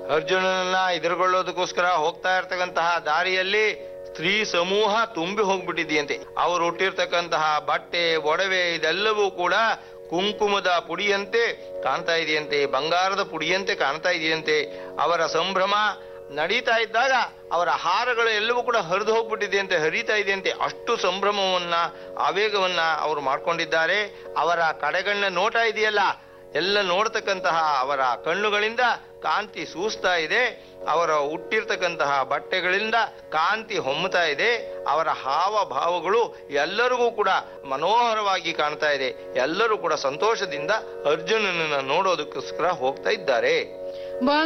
ಅರ್ಜುನನನ್ನ ಎದುರುಗೊಳ್ಳೋದಕ್ಕೋಸ್ಕರ ಹೋಗ್ತಾ ಇರ್ತಕ್ಕಂತಹ ದಾರಿಯಲ್ಲಿ ಸ್ತ್ರೀ ಸಮೂಹ ತುಂಬಿ ಹೋಗ್ಬಿಟ್ಟಿದೆಯಂತೆ ಅವರು ಹುಟ್ಟಿರ್ತಕ್ಕಂತಹ ಬಟ್ಟೆ ಒಡವೆ ಇದೆಲ್ಲವೂ ಕೂಡ ಕುಂಕುಮದ ಪುಡಿಯಂತೆ ಕಾಣ್ತಾ ಇದೆಯಂತೆ ಬಂಗಾರದ ಪುಡಿಯಂತೆ ಕಾಣ್ತಾ ಇದೆಯಂತೆ ಅವರ ಸಂಭ್ರಮ ನಡೀತಾ ಇದ್ದಾಗ ಅವರ ಹಾರಗಳು ಎಲ್ಲವೂ ಕೂಡ ಹರಿದು ಹೋಗ್ಬಿಟ್ಟಿದೆಯಂತೆ ಹರಿತಾ ಇದೆಯಂತೆ ಅಷ್ಟು ಸಂಭ್ರಮವನ್ನ ಆವೇಗವನ್ನ ಅವರು ಮಾಡ್ಕೊಂಡಿದ್ದಾರೆ ಅವರ ಕಡೆಗಣ್ಣ ನೋಟ ಇದೆಯಲ್ಲ ಎಲ್ಲ ನೋಡ್ತಕ್ಕಂತಹ ಅವರ ಕಣ್ಣುಗಳಿಂದ ಕಾಂತಿ ಸೂಸ್ತಾ ಇದೆ ಅವರ ಹುಟ್ಟಿರ್ತಕ್ಕಂತಹ ಬಟ್ಟೆಗಳಿಂದ ಕಾಂತಿ ಹೊಮ್ಮುತ್ತಾ ಇದೆ ಅವರ ಹಾವ ಭಾವಗಳು ಎಲ್ಲರಿಗೂ ಕೂಡ ಮನೋಹರವಾಗಿ ಕಾಣ್ತಾ ಇದೆ ಎಲ್ಲರೂ ಕೂಡ ಸಂತೋಷದಿಂದ ಅರ್ಜುನನನ್ನ ನೋಡೋದಕ್ಕೋಸ್ಕರ ಹೋಗ್ತಾ ಇದ್ದಾರೆ